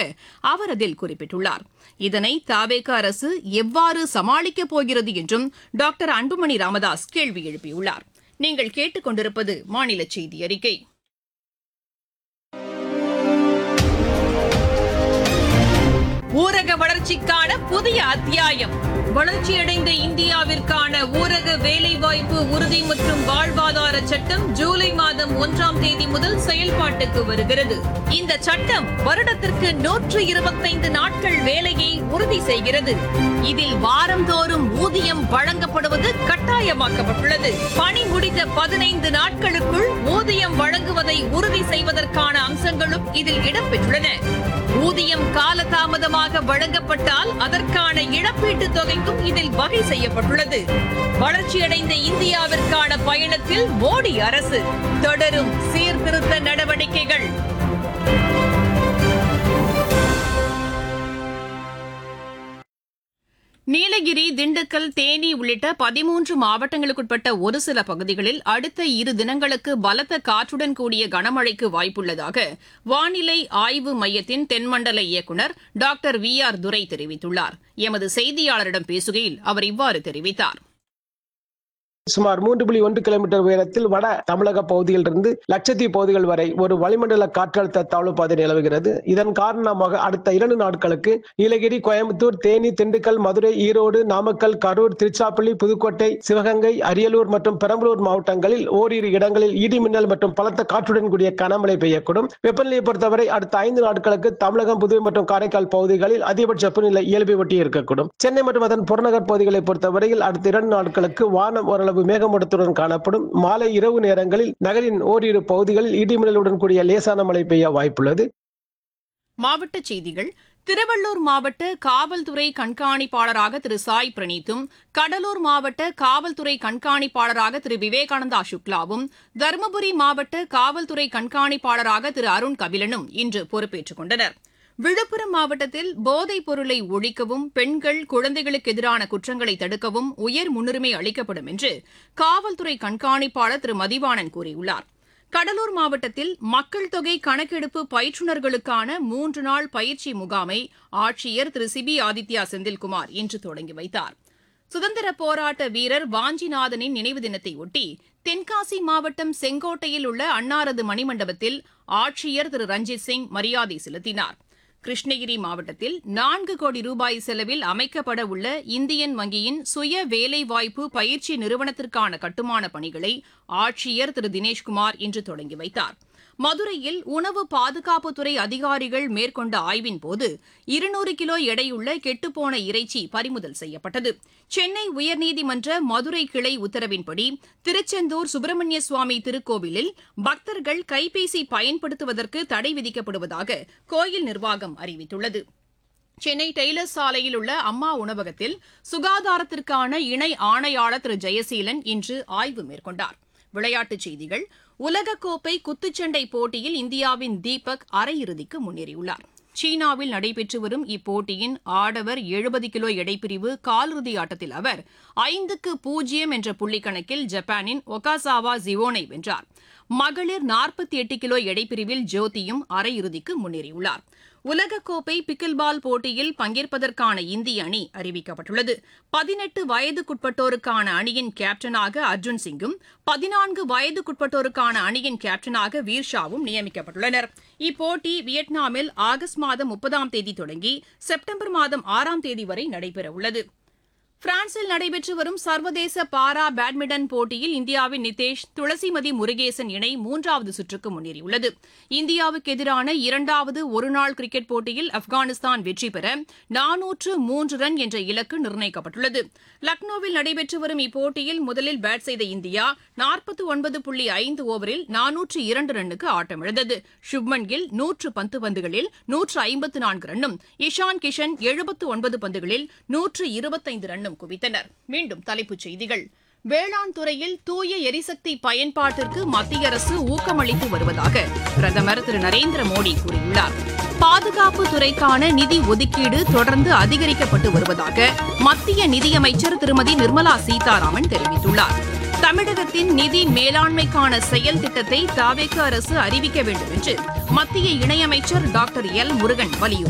அவர் அதில் குறிப்பிட்டுள்ளார் இதனை தாவேக அரசு எவ்வாறு சமாளிக்கப் போகிறது என்றும் டாக்டர் அன்புமணி ராமதாஸ் கேள்வி எழுப்பியுள்ளார் நீங்கள் கேட்டுக்கொண்டிருப்பது மாநில செய்தி அறிக்கை ஊரக வளர்ச்சிக்கான புதிய அத்தியாயம் வளர்ச்சியடைந்த இந்தியாவிற்கான ஊரக வேலைவாய்ப்பு உறுதி மற்றும் வாழ்வாதார சட்டம் ஜூலை மாதம் ஒன்றாம் தேதி முதல் செயல்பாட்டுக்கு வருகிறது இந்த சட்டம் வருடத்திற்கு நூற்று இருபத்தைந்து நாட்கள் வேலையை உறுதி செய்கிறது இதில் வாரந்தோறும் ஊதியம் வழங்கப்படுவது கட்டாயமாக்கப்பட்டுள்ளது பணி முடிந்த பதினைந்து நாட்களுக்குள் ஊதியம் வழங்குவதை உறுதி செய்வதற்கான அம்சங்களும் இதில் இடம்பெற்றுள்ளன ஊதியம் காலதாமதமாக வழங்கப்பட்டால் அதற்கான இழப்பீட்டுத் தொகைக்கும் இதில் வகை செய்யப்பட்டுள்ளது வளர்ச்சியடைந்த இந்தியாவிற்கான பயணத்தில் மோடி அரசு தொடரும் சீர்திருத்த நடவடிக்கைகள் நீலகிரி திண்டுக்கல் தேனி உள்ளிட்ட பதிமூன்று மாவட்டங்களுக்குட்பட்ட ஒரு சில பகுதிகளில் அடுத்த இரு தினங்களுக்கு பலத்த காற்றுடன் கூடிய கனமழைக்கு வாய்ப்புள்ளதாக வானிலை ஆய்வு மையத்தின் தென்மண்டல இயக்குநர் டாக்டர் வி ஆர் துரை தெரிவித்துள்ளார் எமது செய்தியாளரிடம் பேசுகையில் அவர் இவ்வாறு தெரிவித்தார் சுமார் மூன்று புள்ளி ஒன்று கிலோமீட்டர் உயரத்தில் வட தமிழக பகுதியிலிருந்து லட்சத்தீவு பகுதிகள் வரை ஒரு வளிமண்டல காற்றழுத்த தாழ்வு பாதை நிலவுகிறது இதன் காரணமாக அடுத்த இரண்டு நாட்களுக்கு நீலகிரி கோயம்புத்தூர் தேனி திண்டுக்கல் மதுரை ஈரோடு நாமக்கல் கரூர் திருச்சாப்பள்ளி புதுக்கோட்டை சிவகங்கை அரியலூர் மற்றும் பெரம்பலூர் மாவட்டங்களில் ஓரிரு இடங்களில் இடி மின்னல் மற்றும் பலத்த காற்றுடன் கூடிய கனமழை பெய்யக்கூடும் வெப்பநிலையை பொறுத்தவரை அடுத்த ஐந்து நாட்களுக்கு தமிழகம் புதுவை மற்றும் காரைக்கால் பகுதிகளில் அதிகபட்ச வெப்பநிலை இயல்பை ஒட்டி இருக்கக்கூடும் சென்னை மற்றும் அதன் புறநகர் பகுதிகளை பொறுத்தவரையில் அடுத்த இரண்டு நாட்களுக்கு வானம் ஓரளவு மேகமூட்டத்துடன் காணப்படும் மாலை இரவு நேரங்களில் நகரின் ஓரிரு பகுதிகளில் இடிமின்னலுடன் கூடிய லேசான மழை பெய்ய வாய்ப்புள்ளது மாவட்டச் செய்திகள் திருவள்ளூர் மாவட்ட காவல்துறை கண்காணிப்பாளராக திரு சாய் பிரணீத்தும் கடலூர் மாவட்ட காவல்துறை கண்காணிப்பாளராக திரு விவேகானந்தா சுக்லாவும் தருமபுரி மாவட்ட காவல்துறை கண்காணிப்பாளராக திரு அருண் கபிலனும் இன்று பொறுப்பேற்றுக் கொண்டனர் விழுப்புரம் மாவட்டத்தில் போதைப் பொருளை ஒழிக்கவும் பெண்கள் குழந்தைகளுக்கு எதிரான குற்றங்களை தடுக்கவும் உயர் முன்னுரிமை அளிக்கப்படும் என்று காவல்துறை கண்காணிப்பாளர் திரு மதிவாணன் கூறியுள்ளார் கடலூர் மாவட்டத்தில் மக்கள் தொகை கணக்கெடுப்பு பயிற்றுநர்களுக்கான மூன்று நாள் பயிற்சி முகாமை ஆட்சியர் திரு சிபி ஆதித்யா செந்தில்குமார் இன்று தொடங்கி வைத்தார் சுதந்திர போராட்ட வீரர் வாஞ்சிநாதனின் நினைவு தினத்தையொட்டி தென்காசி மாவட்டம் செங்கோட்டையில் உள்ள அன்னாரது மணிமண்டபத்தில் ஆட்சியர் திரு ரஞ்சித் சிங் மரியாதை செலுத்தினார் கிருஷ்ணகிரி மாவட்டத்தில் நான்கு கோடி ரூபாய் செலவில் அமைக்கப்பட உள்ள இந்தியன் வங்கியின் சுய வேலைவாய்ப்பு பயிற்சி நிறுவனத்திற்கான கட்டுமான பணிகளை ஆட்சியர் திரு தினேஷ்குமார் இன்று தொடங்கி வைத்தார் மதுரையில் உணவு பாதுகாப்புத்துறை அதிகாரிகள் மேற்கொண்ட ஆய்வின் போது இருநூறு கிலோ எடையுள்ள கெட்டுப்போன இறைச்சி பறிமுதல் செய்யப்பட்டது சென்னை உயர்நீதிமன்ற மதுரை கிளை உத்தரவின்படி திருச்செந்தூர் சுப்பிரமணிய சுவாமி திருக்கோவிலில் பக்தர்கள் கைபேசி பயன்படுத்துவதற்கு தடை விதிக்கப்படுவதாக கோயில் நிர்வாகம் அறிவித்துள்ளது சென்னை டெய்லர் சாலையில் உள்ள அம்மா உணவகத்தில் சுகாதாரத்திற்கான இணை ஆணையாளர் திரு ஜெயசீலன் இன்று ஆய்வு மேற்கொண்டார் விளையாட்டுச் செய்திகள் உலகக்கோப்பை குத்துச்சண்டை போட்டியில் இந்தியாவின் தீபக் அரையிறுதிக்கு முன்னேறியுள்ளார் சீனாவில் நடைபெற்று வரும் இப்போட்டியின் ஆடவர் எழுபது கிலோ எடைப்பிரிவு காலிறுதி ஆட்டத்தில் அவர் ஐந்துக்கு பூஜ்ஜியம் என்ற புள்ளிக்கணக்கில் ஜப்பானின் ஒகாசாவா ஜிவோனை வென்றார் மகளிர் நாற்பத்தி எட்டு கிலோ எடைப்பிரிவில் ஜோதியும் அரையிறுதிக்கு முன்னேறியுள்ளார் உலகக்கோப்பை பிக்கில் பால் போட்டியில் பங்கேற்பதற்கான இந்திய அணி அறிவிக்கப்பட்டுள்ளது பதினெட்டு வயதுக்குட்பட்டோருக்கான அணியின் கேப்டனாக அர்ஜுன் சிங்கும் பதினான்கு வயதுக்குட்பட்டோருக்கான அணியின் கேப்டனாக வீர்ஷாவும் நியமிக்கப்பட்டுள்ளனர் இப்போட்டி வியட்நாமில் ஆகஸ்ட் மாதம் முப்பதாம் தேதி தொடங்கி செப்டம்பர் மாதம் ஆறாம் தேதி வரை நடைபெறவுள்ளது பிரான்சில் நடைபெற்று வரும் சர்வதேச பாரா பேட்மிண்டன் போட்டியில் இந்தியாவின் நிதேஷ் துளசிமதி முருகேசன் இணை மூன்றாவது சுற்றுக்கு முன்னேறியுள்ளது இந்தியாவுக்கு எதிரான இரண்டாவது ஒருநாள் கிரிக்கெட் போட்டியில் ஆப்கானிஸ்தான் வெற்றி பெற நானூற்று மூன்று ரன் என்ற இலக்கு நிர்ணயிக்கப்பட்டுள்ளது லக்னோவில் நடைபெற்று வரும் இப்போட்டியில் முதலில் பேட் செய்த இந்தியா நாற்பத்தி ஒன்பது புள்ளி ஐந்து ஓவரில் நானூற்று இரண்டு ரன்னுக்கு ஆட்டமிழந்தது சுப்மன் கில் நூற்று பத்து பந்துகளில் நூற்று ஐம்பத்து நான்கு ரன்னும் இஷான் கிஷன் எழுபத்து ஒன்பது பந்துகளில் நூற்று இருபத்தைந்து ரன்னும் குவித்தனர் மீண்டும் தலைப்புச் செய்திகள் வேளாண் துறையில் தூய எரிசக்தி பயன்பாட்டிற்கு மத்திய அரசு ஊக்கமளித்து வருவதாக பிரதமர் திரு நரேந்திர மோடி கூறியுள்ளார் பாதுகாப்பு துறைக்கான நிதி ஒதுக்கீடு தொடர்ந்து அதிகரிக்கப்பட்டு வருவதாக மத்திய நிதியமைச்சர் திருமதி நிர்மலா சீதாராமன் தெரிவித்துள்ளார் தமிழகத்தின் நிதி மேலாண்மைக்கான செயல் திட்டத்தை தாவேக்கு அரசு அறிவிக்க வேண்டும் என்று மத்திய இணையமைச்சர் டாக்டர் எல் முருகன் வலியுறுத்தியுள்ளார்